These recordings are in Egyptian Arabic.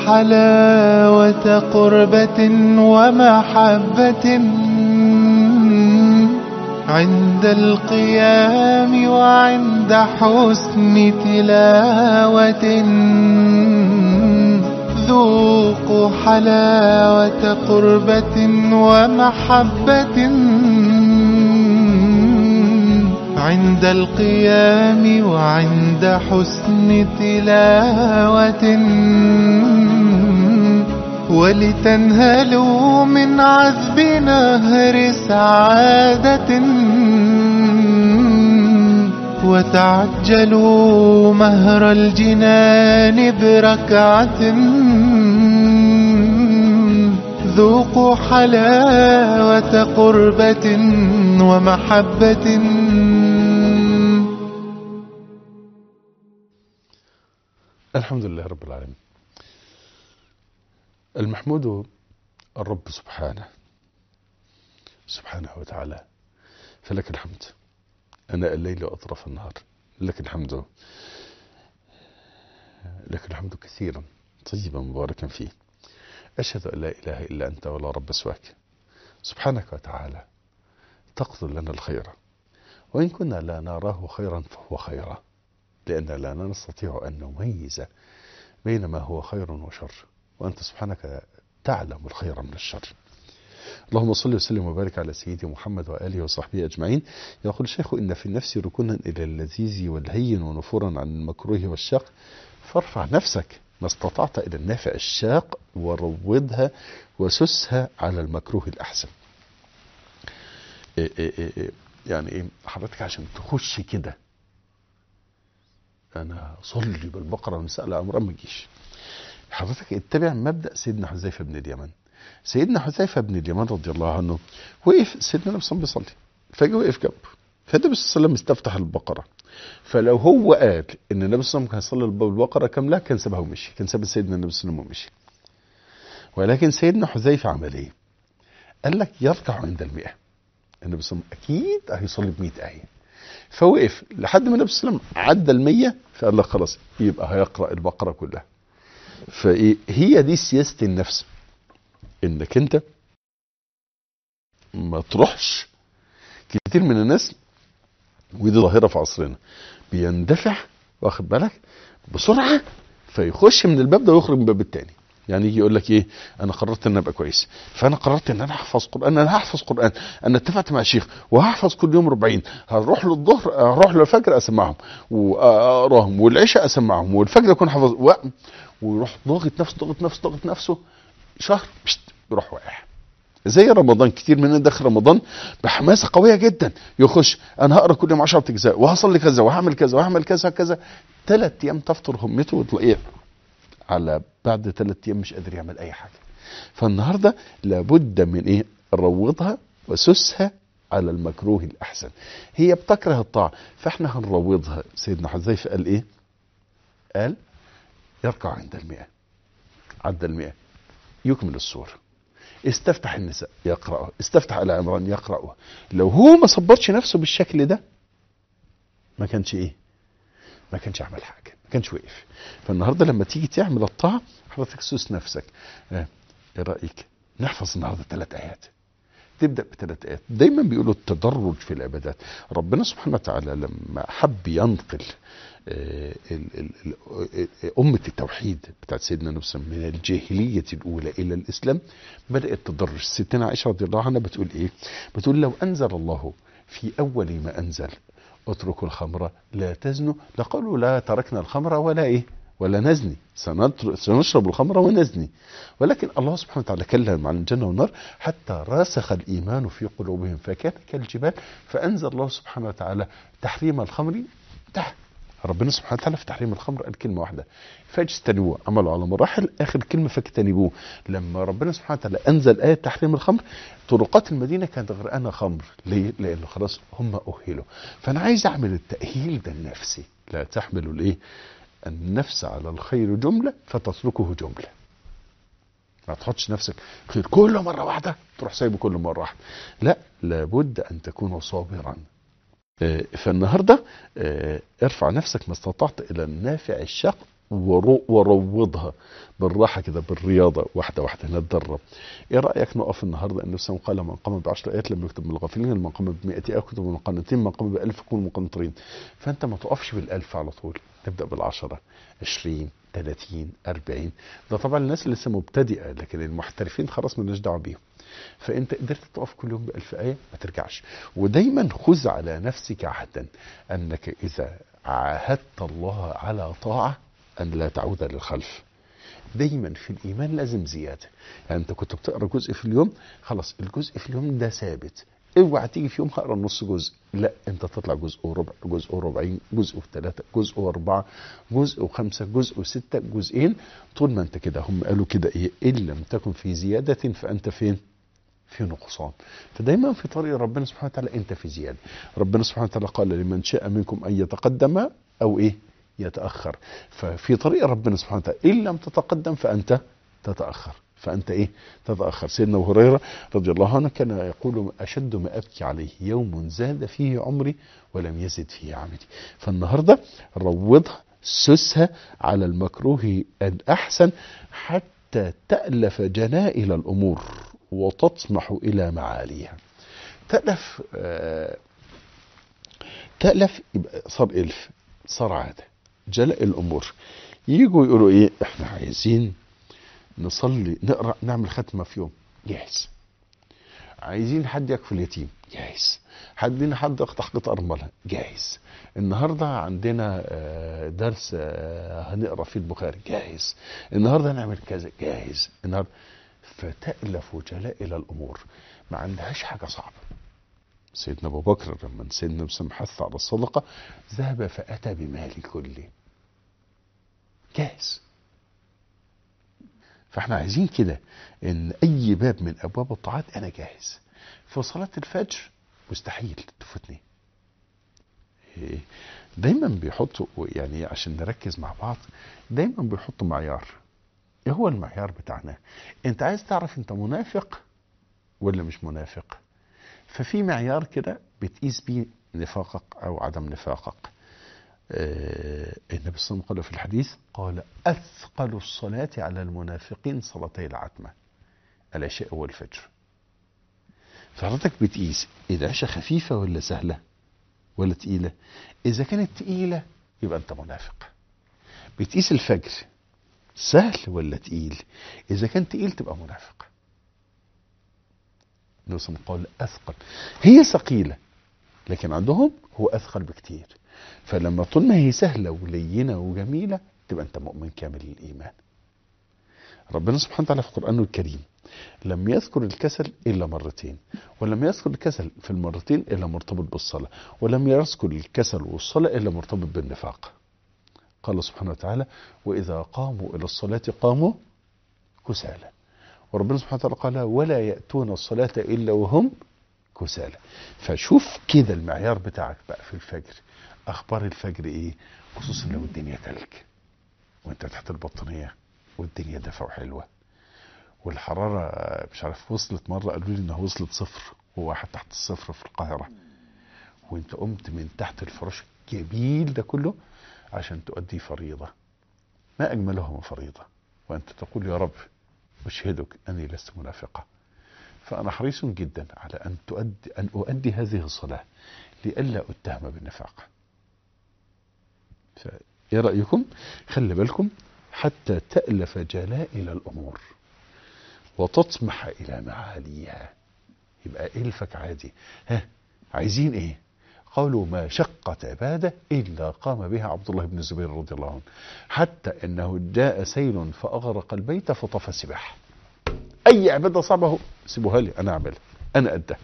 حلاوة قربة ومحبة عند القيام وعند حسن تلاوة ذوقوا حلاوة قربة ومحبة عند القيام وعند حسن تلاوة ولتنهلوا من عذب نهر سعادة وتعجلوا مهر الجنان بركعة ذوقوا حلاوة قربة ومحبة الحمد لله رب العالمين المحمود الرب سبحانه سبحانه وتعالى فلك الحمد أنا الليل وأطراف النهار لك الحمد لك الحمد كثيرا طيبا مباركا فيه أشهد أن لا إله إلا أنت ولا رب سواك سبحانك وتعالى تقدر لنا الخير وإن كنا لا نراه خيرا فهو خيرا لأننا لا نستطيع أن نميز بين ما هو خير وشر وأنت سبحانك تعلم الخير من الشر اللهم صل وسلم وبارك على سيدي محمد وآله وصحبه أجمعين يقول الشيخ إن في النفس ركونا إلى اللذيذ والهين ونفورا عن المكروه والشاق فارفع نفسك ما استطعت إلى النافع الشاق وروضها وسسها على المكروه الأحسن إيه إيه إيه يعني إيه حضرتك عشان تخش كده أنا صلي بالبقرة ونسأل أمر ما تجيش حضرتك اتبع مبدأ سيدنا حذيفة بن اليمن سيدنا حذيفة بن اليمن رضي الله عنه وقف سيدنا النبي صلى الله عليه وسلم بيصلي فجأة وقف جنبه فالنبي صلى الله عليه وسلم استفتح البقرة فلو هو قال ان النبي صلى الله عليه وسلم كان يصلي البقرة كاملة كان سابها ومشي كان ساب سيدنا النبي صلى الله عليه وسلم ومشي ولكن سيدنا حذيفة عمل ايه؟ قال لك يركع عند المئة النبي صلى الله عليه وسلم اكيد هيصلي ب 100 آية فوقف لحد ما النبي صلى الله عليه وسلم عدى ال 100 فقال لك خلاص يبقى هيقرأ البقرة كلها فهي دي سياسة النفس انك انت ما تروحش كتير من الناس ودي ظاهرة في عصرنا بيندفع واخد بالك بسرعة فيخش من الباب ده ويخرج من الباب التاني يعني يجي يقول لك ايه انا قررت ان ابقى كويس فانا قررت ان انا احفظ قران انا هحفظ قران انا اتفقت مع شيخ وهحفظ كل يوم 40 هروح للظهر هروح للفجر اسمعهم واقراهم والعشاء اسمعهم والفجر اكون حافظ و... ويروح ضاغط نفسه ضاغط نفسه ضاغط نفسه شهر بشت يروح واقع زي رمضان كتير مننا داخل رمضان بحماسه قويه جدا يخش انا هقرا كل يوم 10 اجزاء وهصلي كذا وهعمل كذا وهعمل كذا كذا ثلاث ايام تفطر همته وتلاقيه على بعد ثلاث ايام مش قادر يعمل اي حاجه فالنهارده لابد من ايه روضها وسسها على المكروه الاحسن هي بتكره الطاعه فاحنا هنروضها سيدنا حذيفه قال ايه قال يركع عند المئة عد المئة يكمل السورة استفتح النساء يقرأها استفتح على عمران يقرأها لو هو ما صبرش نفسه بالشكل ده ما كانش ايه ما كانش عمل حاجة ما كانش وقف فالنهاردة لما تيجي تعمل الطاعة حضرتك سوس نفسك اه ايه رأيك نحفظ النهاردة ثلاث آيات تبدا بثلاث ايات دايما بيقولوا التدرج في العبادات ربنا سبحانه وتعالى لما حب ينقل ال ال ال أمة التوحيد بتاعت سيدنا النبي صلى الله عليه وسلم من الجاهلية الأولى إلى الإسلام بدأ التدرج ستنا عائشة رضي الله عنها بتقول إيه بتقول لو أنزل الله في أول ما أنزل اتركوا الخمر لا تزنوا لقالوا لا تركنا الخمر ولا إيه ولا نزني سنشرب الخمر ونزني ولكن الله سبحانه وتعالى كلم عن الجنة والنار حتى راسخ الإيمان في قلوبهم فكان كالجبال فأنزل الله سبحانه وتعالى تحريم الخمر تحت ربنا سبحانه وتعالى في تحريم الخمر قال كلمه واحده فاجتنبوه عملوا على مراحل اخر كلمه فاجتنبوه لما ربنا سبحانه وتعالى انزل ايه تحريم الخمر طرقات المدينه كانت غرقانه خمر ليه؟ لانه خلاص هم اهلوا فانا عايز اعمل التاهيل ده النفسي لا تحمل الايه؟ النفس على الخير جمله فتتركه جمله ما تحطش نفسك خير كله مره واحده تروح سايبه كل مره واحده لا لابد ان تكون صابرا فالنهاردة ارفع نفسك ما استطعت إلى النافع الشاق ورو- وروضها بالراحه كده بالرياضه واحده واحده نتدرب ايه رايك نقف النهارده ان النبي قال من قام بعشر ايات لم يكتب من الغافلين من قام ب 100 ايه كتب من القانتين من قام ب 1000 يكون مقنطرين فانت ما تقفش بالألف على طول تبدا بالعشرة 20 30 40 ده طبعا الناس اللي لسه مبتدئه لكن المحترفين خلاص مالناش دعوه بيهم فانت قدرت تقف كل يوم بألف آية ما ترجعش ودايما خذ على نفسك عهدا انك اذا عاهدت الله على طاعة ان لا تعود للخلف دايما في الايمان لازم زياده يعني انت كنت بتقرا جزء في اليوم خلاص الجزء في اليوم ده ثابت اوعى تيجي في يوم هقرا نص جزء لا انت تطلع جزء وربع جزء وربعين جزء وثلاثه جزء واربعه جزء وخمسه جزء وسته جزئين طول ما انت كده هم قالوا كده ايه ان لم تكن في زياده فانت فين في نقصان فدايما في طريق ربنا سبحانه وتعالى انت في زياده ربنا سبحانه وتعالى قال لمن شاء منكم ان يتقدم او ايه يتاخر ففي طريق ربنا سبحانه وتعالى ان لم تتقدم فانت تتاخر فانت ايه تتاخر سيدنا ابو هريره رضي الله عنه كان يقول اشد ما ابكي عليه يوم زاد فيه عمري ولم يزد فيه عملي فالنهارده روضها سسها على المكروه الاحسن حتى تالف جنائل الامور وتطمح الى معاليها تالف آه تالف يبقى صار الف صار عاده جلاء الامور يجوا يقولوا ايه احنا عايزين نصلي نقرا نعمل ختمه في يوم جاهز عايزين حد يكفل اليتيم جاهز حدين حد يقطع قطع ارمله جاهز النهارده عندنا آه، درس آه، هنقرا فيه البخاري جاهز النهارده هنعمل كذا جاهز النهارده فتألف جلائل الامور ما عندهاش حاجه صعبه سيدنا ابو بكر لما سيدنا مسلم حث على الصدقه ذهب فاتى بماله كله جاهز فاحنا عايزين كده ان اي باب من ابواب الطاعات انا جاهز في صلاه الفجر مستحيل تفوتني إيه، دايما بيحطوا يعني عشان نركز مع بعض دايما بيحطوا معيار ايه هو المعيار بتاعنا انت عايز تعرف انت منافق ولا مش منافق ففي معيار كده بتقيس بيه نفاقك او عدم نفاقك آه، النبي صلى الله عليه وسلم قال في الحديث قال أثقل الصلاة على المنافقين صلاتي العتمة العشاء والفجر فحضرتك بتقيس العشاء خفيفة ولا سهلة ولا تقيلة إذا كانت تقيلة يبقى أنت منافق بتقيس الفجر سهل ولا تقيل إذا كان تقيل تبقى منافق النبي صلى الله عليه وسلم قال أثقل هي ثقيلة لكن عندهم هو أثقل بكتير فلما طول ما هي سهلة ولينة وجميلة تبقى أنت مؤمن كامل الإيمان ربنا سبحانه وتعالى في قرآنه الكريم لم يذكر الكسل إلا مرتين ولم يذكر الكسل في المرتين إلا مرتبط بالصلاة ولم يذكر الكسل والصلاة إلا مرتبط بالنفاق قال سبحانه وتعالى وإذا قاموا إلى الصلاة قاموا كسالى وربنا سبحانه وتعالى قال ولا يأتون الصلاة إلا وهم كسالى فشوف كده المعيار بتاعك بقى في الفجر اخبار الفجر ايه خصوصا لو الدنيا تلج وانت تحت البطانيه والدنيا دافئه وحلوه والحراره مش عارف وصلت مره قالوا لي انها وصلت صفر وواحد تحت الصفر في القاهره وانت قمت من تحت الفراش الجميل ده كله عشان تؤدي فريضه ما اجملها من فريضه وانت تقول يا رب اشهدك اني لست منافقه فانا حريص جدا على ان تؤدي ان اؤدي هذه الصلاه لئلا اتهم بالنفاق ايه رايكم خلي بالكم حتى تالف جلائل الامور وتطمح الى معاليها يبقى الفك عادي ها عايزين ايه قالوا ما شقت عباده الا قام بها عبد الله بن الزبير رضي الله عنه حتى انه جاء سيل فاغرق البيت فطفى السباح اي عباده صعبه هو سيبوها لي انا اعملها انا قدها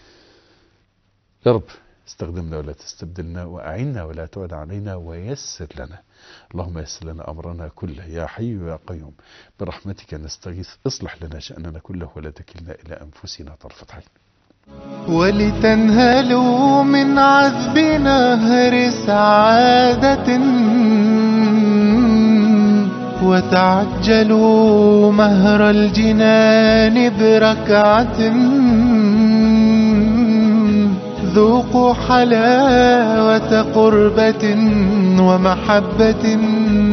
يا رب استخدمنا ولا تستبدلنا واعنا ولا تعد علينا ويسر لنا اللهم يسر لنا امرنا كله يا حي يا قيوم برحمتك نستغيث اصلح لنا شاننا كله ولا تكلنا الى انفسنا طرفه عين ولتنهلوا من عذب نهر سعادة وتعجلوا مهر الجنان بركعة ذوقوا حلاوة قربة ومحبة